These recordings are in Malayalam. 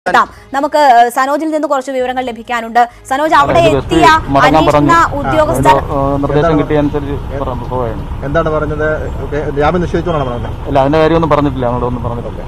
എത്താം. നമുക്ക് ഏഹ്, സനോജിൽ നിന്ന് കുറച്ച് വിവരങ്ങൾ ലഭിക്കാനുണ്ട് സനോജ് അവിടെ എസ് പി എത്തിയ മടങ്ങാൻ പറഞ്ഞു അന്വേഷണ ഉദ്യോഗസ്ഥർ അതിന്റെ, ഏഹ്, നിർദ്ദേശം കിട്ടിയ അനുസരിച്ച് പറഞ്ഞു പോവുകയാണ് എന്താണ് പറഞ്ഞത് ഓക്കേ, ജാമ്യം നിശ്ചയിച്ചോളാണ് പറഞ്ഞത് ഇല്ല അതിന്റെ കാര്യമൊന്നും പറഞ്ഞിട്ടില്ല ഞങ്ങളൊന്നും പറഞ്ഞിട്ടില്ല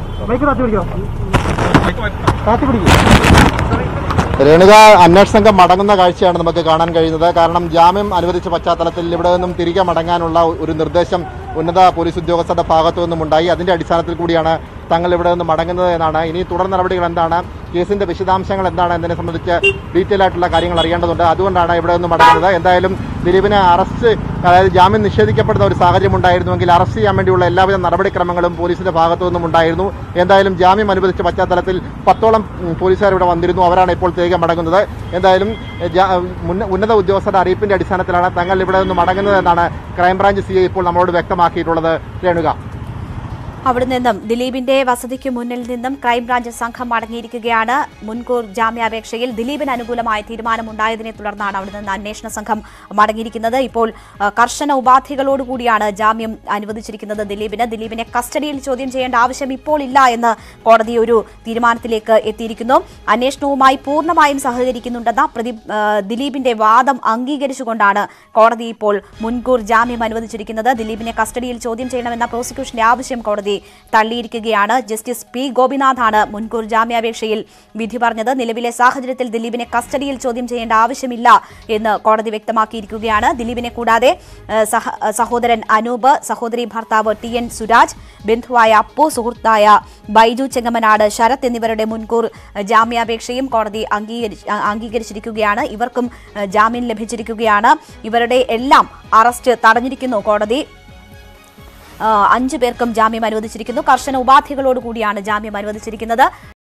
രേണുക അന്വേഷണ സംഘം മടങ്ങുന്ന കാഴ്ചയാണ് നമുക്ക് കാണാൻ കഴിയുന്നത് കാരണം ജാമ്യം അനുവദിച്ച പശ്ചാത്തലത്തിൽ ഇവിടെ നിന്നും തിരികെ മടങ്ങാനുള്ള ഒരു നിർദ്ദേശം ഉന്നത പോലീസ് ഉദ്യോഗസ്ഥരുടെ ഭാഗത്തു നിന്നും ഉണ്ടായി അതിന്റെ അടിസ്ഥാനത്തിൽ കൂടിയാണ് തങ്ങൾ ഇവിടെ നിന്ന് മടങ്ങുന്നത് എന്നാണ് ഇനി തുടർ നടപടികൾ എന്താണ് കേസിന്റെ വിശദാംശങ്ങൾ എന്താണ് എന്നതിനെ സംബന്ധിച്ച് ഡീറ്റെയിൽ ആയിട്ടുള്ള കാര്യങ്ങൾ അറിയേണ്ടതുണ്ട് അതുകൊണ്ടാണ് ഇവിടെ നിന്ന് മടങ്ങുന്നത് എന്തായാലും ദിലീപിനെ അറസ്റ്റ് അതായത് ജാമ്യം നിഷേധിക്കപ്പെടുന്ന ഒരു സാഹചര്യം ഉണ്ടായിരുന്നുവെങ്കിൽ അറസ്റ്റ് ചെയ്യാൻ വേണ്ടിയുള്ള എല്ലാവിധ നടപടിക്രമങ്ങളും പോലീസിന്റെ ഭാഗത്തു നിന്നും ഉണ്ടായിരുന്നു എന്തായാലും ജാമ്യം അനുവദിച്ച പശ്ചാത്തലത്തിൽ പത്തോളം ഉം, പോലീസുകാർ ഇവിടെ വന്നിരുന്നു അവരാണ് ഇപ്പോൾ തിരികെ മടങ്ങുന്നത് എന്തായാലും എ, ജാ- മുന്ന- ഉന്നത ഉദ്യോഗസ്ഥരുടെ അറിയിപ്പിന്റെ അടിസ്ഥാനത്തിലാണ് തങ്ങൾ ഇവിടെ നിന്ന് മടങ്ങുന്നത് എന്നാണ് ക്രൈംബ്രാഞ്ച് സി ഐ ഇപ്പോൾ നമ്മളോട് വ്യക്തമാക്കിയിട്ടുള്ളത് രേണുക അവിടെ നിന്നും ദിലീപിന്റെ വസതിക്ക് മുന്നിൽ നിന്നും ക്രൈംബ്രാഞ്ച് സംഘം മടങ്ങിയിരിക്കുകയാണ് മുൻകൂർ ജാമ്യാപേക്ഷയിൽ ദിലീപിന് അനുകൂലമായ തീരുമാനമുണ്ടായതിനെ തുടർന്നാണ് അവിടെ നിന്ന് അന്വേഷണ സംഘം മടങ്ങിയിരിക്കുന്നത് ഇപ്പോൾ ആ, കർശന ഉപാധികളോടുകൂടിയാണ് ജാമ്യം അനുവദിച്ചിരിക്കുന്നത് ദിലീപിന് ദിലീപിനെ കസ്റ്റഡിയിൽ ചോദ്യം ചെയ്യേണ്ട ആവശ്യം ഇപ്പോൾ ഇല്ല എന്ന് കോടതി ഒരു തീരുമാനത്തിലേക്ക് എത്തിയിരിക്കുന്നു അന്വേഷണവുമായി പൂർണ്ണമായും സഹകരിക്കുന്നുണ്ടെന്ന പ്രതി ആ, ദിലീപിന്റെ വാദം അംഗീകരിച്ചുകൊണ്ടാണ് കോടതി ഇപ്പോൾ മുൻകൂർ ജാമ്യം അനുവദിച്ചിരിക്കുന്നത് ദിലീപിനെ കസ്റ്റഡിയിൽ ചോദ്യം ചെയ്യണമെന്ന പ്രോസിക്യൂഷന്റെ ആവശ്യം കോടതി തള്ളിയിരിക്കുകയാണ് ജസ്റ്റിസ് പി ഗോപിനാഥാണ് മുൻകൂർ ജാമ്യാപേക്ഷയിൽ വിധി പറഞ്ഞത് നിലവിലെ സാഹചര്യത്തിൽ ദിലീപിനെ കസ്റ്റഡിയിൽ ചോദ്യം ചെയ്യേണ്ട ആവശ്യമില്ല എന്ന് കോടതി വ്യക്തമാക്കിയിരിക്കുകയാണ് ദിലീപിനെ കൂടാതെ ഏഹ്, സഹ- സഹോദരൻ അനൂപ് സഹോദരി ഭർത്താവ് ടി എൻ സുരാജ് ബന്ധുവായ അപ്പു സുഹൃത്തായ ബൈജു ചെങ്ങമനാട് ശരത് എന്നിവരുടെ മുൻകൂർ ഏഹ്, ജാമ്യാപേക്ഷയും കോടതി അംഗീകരിച്ച് അ- അംഗീകരിച്ചിരിക്കുകയാണ് ഇവർക്കും ഏഹ്, ജാമ്യം ലഭിച്ചിരിക്കുകയാണ് ഇവരുടെ എല്ലാം അറസ്റ്റ് തടഞ്ഞിരിക്കുന്നു കോടതി ആ, അഞ്ചു പേർക്കും ജാമ്യം അനുവദിച്ചിരിക്കുന്നു കർശന ഉപാധികളോടുകൂടിയാണ് ജാമ്യം അനുവദിച്ചിരിക്കുന്നത്